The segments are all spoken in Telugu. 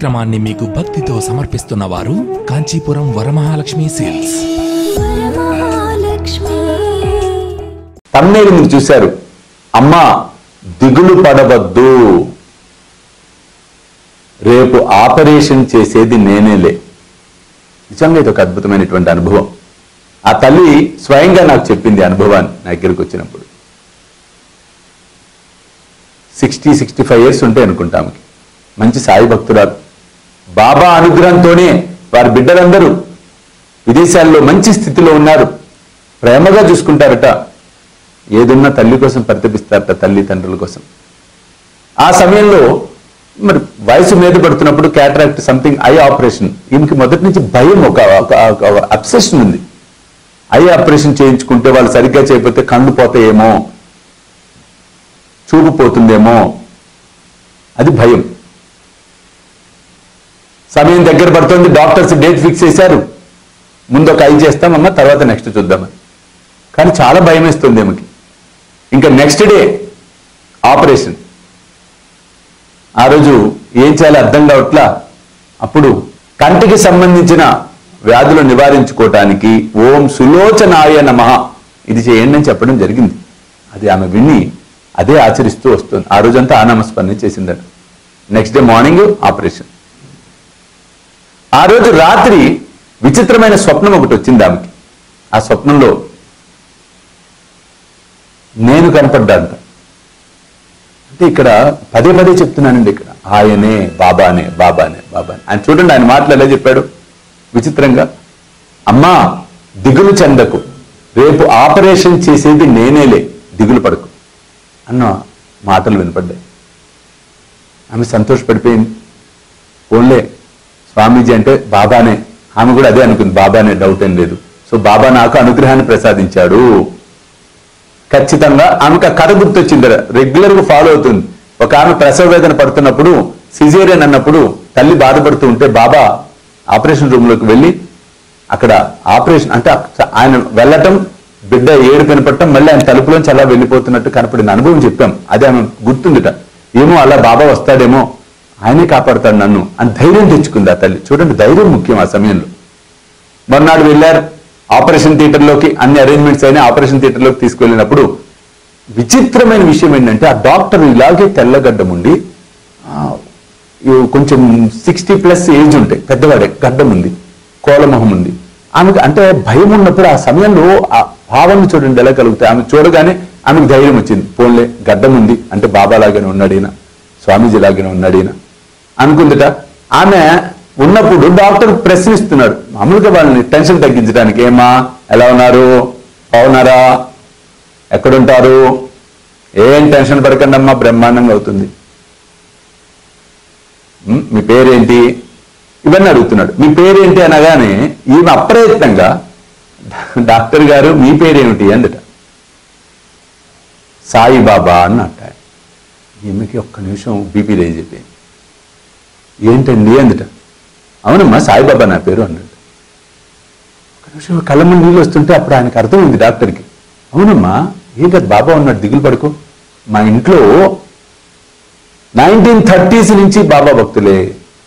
కార్యక్రమాన్ని మీకు భక్తితో సమర్పిస్తున్న వారు కాంచీపురం వరమహాలక్ష్మి సేల్స్ వరమహాలక్ష్మి తమ్నేలు మీరు చూశారు అమ్మా దిగులు పడవద్దు రేపు ఆపరేషన్ చేసేది నేనేలే నిజంగా ఇది ఒక అద్భుతమైనటువంటి అనుభవం ఆ తల్లి స్వయంగా నాకు చెప్పింది అనుభవాన్ని నా దగ్గరికి వచ్చినప్పుడు సిక్స్టీ సిక్స్టీ ఫైవ్ ఇయర్స్ ఉంటాయి అనుకుంటా ఆమెకి మంచి సాయి భక్తురాలు బాబా అనుగ్రహంతోనే వారి బిడ్డలందరూ విదేశాల్లో మంచి స్థితిలో ఉన్నారు ప్రేమగా చూసుకుంటారట ఏదున్నా తల్లి కోసం పరితపిస్తారట తల్లి తండ్రుల కోసం ఆ సమయంలో మరి వయసు మీద పడుతున్నప్పుడు క్యాటరాక్ట్ సంథింగ్ ఐ ఆపరేషన్ ఈమెకి మొదటి నుంచి భయం ఒక అబ్సెషన్ ఉంది ఐ ఆపరేషన్ చేయించుకుంటే వాళ్ళు సరిగ్గా చేయకపోతే కళ్ళు పోతాయేమో చూపు పోతుందేమో అది భయం సమయం దగ్గర పడుతుంది డాక్టర్స్ డేట్ ఫిక్స్ చేశారు ముందు ఒక ఐ చేస్తామమ్మా తర్వాత నెక్స్ట్ చూద్దామని కానీ చాలా భయం వేస్తుంది ఆమెకి ఇంకా నెక్స్ట్ డే ఆపరేషన్ ఆ రోజు ఏం చేయాలో అర్థం కావట్లా అప్పుడు కంటికి సంబంధించిన వ్యాధులు నివారించుకోవటానికి ఓం సులోచనాయ నమః ఇది చేయండి అని చెప్పడం జరిగింది అది ఆమె విని అదే ఆచరిస్తూ వస్తుంది ఆ రోజంతా ఆ నామస్మరణ చేసిందట నెక్స్ట్ డే మార్నింగ్ ఆపరేషన్ ఆ రోజు రాత్రి విచిత్రమైన స్వప్నం ఒకటి వచ్చింది ఆమెకి ఆ స్వప్నంలో నేను కనపడ్డాంట అంటే ఇక్కడ పదే పదే చెప్తున్నానండి ఇక్కడ ఆయనే బాబానే బాబానే బాబానే ఆయన చూడండి ఆయన మాటలు ఎలా చెప్పాడు విచిత్రంగా అమ్మా దిగులు చెందకు రేపు ఆపరేషన్ చేసేది నేనేలే దిగులు పడకు అన్న మాటలు వినపడ్డాయి ఆమె సంతోషపడిపోయింది ఓన్లే స్వామీజీ అంటే బాబానే ఆమె కూడా అదే అనుకుంది బాబానే డౌట్ ఏం లేదు సో బాబా నాకు అనుగ్రహాన్ని ప్రసాదించాడు ఖచ్చితంగా ఆమెకు ఆ కథ గుర్తొచ్చింది రెగ్యులర్ గా ఫాలో అవుతుంది ఒక ఆమె ప్రసవ వేదన పడుతున్నప్పుడు సిజేరియన్ అన్నప్పుడు తల్లి బాధపడుతూ ఉంటే బాబా ఆపరేషన్ రూమ్ లోకి వెళ్ళి అక్కడ ఆపరేషన్ అంటే ఆయన వెళ్ళటం బిడ్డ ఏడు కనపడటం మళ్ళీ ఆయన తలుపులోంచి అలా వెళ్ళిపోతున్నట్టు కనపడింది అనుభవం చెప్పాం అదే ఆమె గుర్తుందిట ఏమో అలా బాబా వస్తాడేమో ఆయనే కాపాడుతాడు నన్ను అని ధైర్యం తెచ్చుకుంది ఆ తల్లి చూడండి ధైర్యం ముఖ్యం ఆ సమయంలో మర్నాడు వెళ్ళారు ఆపరేషన్ థియేటర్లోకి అన్ని అరేంజ్మెంట్స్ అయినా ఆపరేషన్ థియేటర్లోకి తీసుకెళ్ళినప్పుడు విచిత్రమైన విషయం ఏంటంటే ఆ డాక్టర్ ఇలాగే తెల్లగడ్డం ఉండి ఆ, ఇవి కొంచెం సిక్స్టీ ప్లస్ ఏజ్ ఉంటాయి పెద్దవాడే గడ్డం ఉంది కోలమొహం ఉంది ఆమెకు అంటే భయం ఉన్నప్పుడు ఆ సమయంలో ఆ భావన చూడండి ఎలా కలుగుతాయి ఆమె చూడగానే ఆమెకు ధైర్యం వచ్చింది పోన్లే గడ్డం ఉంది అంటే బాబా లాగానే ఉన్నాడు ఈయన స్వామీజీ లాగానే ఉన్నాడు ఈయన అనుకుందిట ఆమె ఉన్నప్పుడు డాక్టర్ ప్రశ్నిస్తున్నాడు మామూలుగా వాళ్ళని టెన్షన్ తగ్గించడానికి ఏమా ఎలా ఉన్నారు బాగున్నారా ఎక్కడుంటారు ఏం టెన్షన్ పడకండి అమ్మా బ్రహ్మాండంగా అవుతుంది ఉమ్, మీ పేరేంటి ఇవన్నీ అడుగుతున్నాడు మీ పేరేంటి అనగానే ఈమె అప్రయత్నంగా డాక్టర్ గారు మీ పేరేమిటి అందట సాయిబాబా అన్నట్ట ఈమెకి ఒక్క నిమిషం బీపీ రేజ్ అయిపోయింది ఏంటండి అందుట అవునమ్మా సాయిబాబా నా పేరు అన్నాడు ఒక నిమిషం కళ్ళ ముందు నీళ్ళు వస్తుంటే అప్పుడు ఆయనకు అర్థమైంది డాక్టర్కి అవునమ్మా ఏం కాదు బాబా ఉన్నాడు దిగులు పడుకో మా ఇంట్లో నైన్టీన్ థర్టీస్ నుంచి బాబా భక్తులే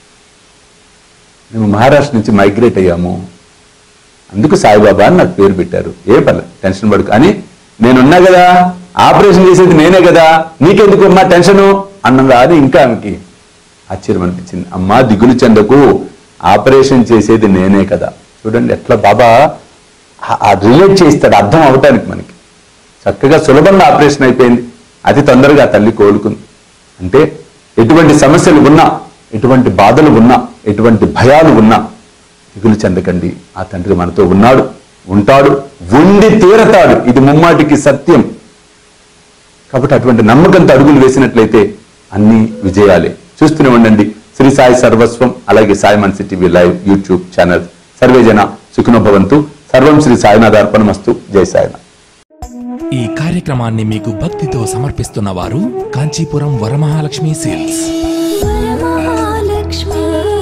మేము మహారాష్ట్ర నుంచి మైగ్రేట్ అయ్యాము అందుకు సాయిబాబా అని నాకు పేరు పెట్టారు ఏ పర్లేదు టెన్షన్ పడుకు అని నేనున్నా కదా ఆపరేషన్ చేసేది నేనే కదా నీకెందుకు అమ్మా టెన్షను అన్నదా అని ఇంకా ఆమెకి ఆశ్చర్యం అనిపించింది అమ్మా దిగులు చెందకు ఆపరేషన్ చేసేది నేనే కదా చూడండి ఎట్లా బాబా ఆ- ఆ రిలేట్ చేస్తాడు అర్థం అవటానికి మనకి చక్కగా సులభంగా ఆపరేషన్ అయిపోయింది అతి తొందరగా ఆ తల్లి కోలుకుంది అంటే ఎటువంటి సమస్యలు ఉన్నా ఎటువంటి బాధలు ఉన్నా ఎటువంటి భయాలు ఉన్నా దిగులు చెందకండి ఆ తండ్రి మనతో ఉన్నాడు ఉంటాడు ఉండి తీరతాడు ఇది ముమ్మాటికి సత్యం కాబట్టి అటువంటి నమ్మకంతో అడుగులు వేసినట్లయితే అన్ని విజయాలే చూస్తూనే ఉండండి శ్రీ సాయి సర్వస్వం అలాగే సాయి మన్సి టీవీ లైవ్ యూట్యూబ్ ఛానల్ సర్వేజన సుఖినో భవంతు సర్వం శ్రీ సాయినాథ్ అర్పణమస్తు జై సాయినాథ్ ఈ కార్యక్రమాన్ని మీకు భక్తితో సమర్పిస్తున్న వారు కాంచీపురం వరమహాలక్ష్మి సేల్స్ వరమహాలక్ష్మి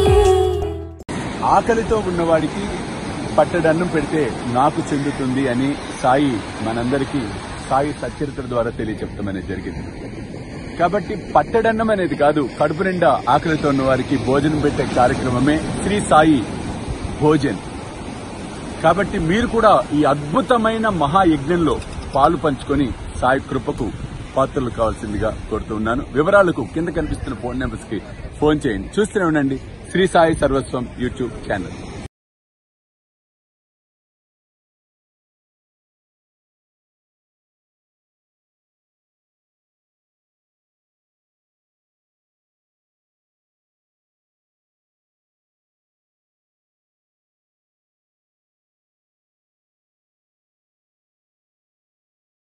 ఆకలితో ఉన్నవాడికి పట్టడన్నం పెడితే నాకు చెందుతుంది అని సాయి మనందరికీ సాయి సచరిత్ర ద్వారా తెలియచెప్తామని జరిగింది కాబట్టి పట్టడన్నం అనేది కాదు కడుపు నిండా ఆకలితో ఉన్న వారికి భోజనం పెట్టే కార్యక్రమమే శ్రీ సాయి భోజన్ కాబట్టి మీరు కూడా ఈ అద్భుతమైన మహాయజ్ఞంలో పాలు పంచుకొని సాయి కృపకు పాత్రలు కావాల్సిందిగా కోరుతున్నాను వివరాలకు కింద కనిపిస్తున్న ఫోన్ నెంబర్స్ కి ఫోన్ చేయండి చూస్తూనే ఉండండి శ్రీ సాయి సర్వస్వం యూట్యూబ్ ఛానల్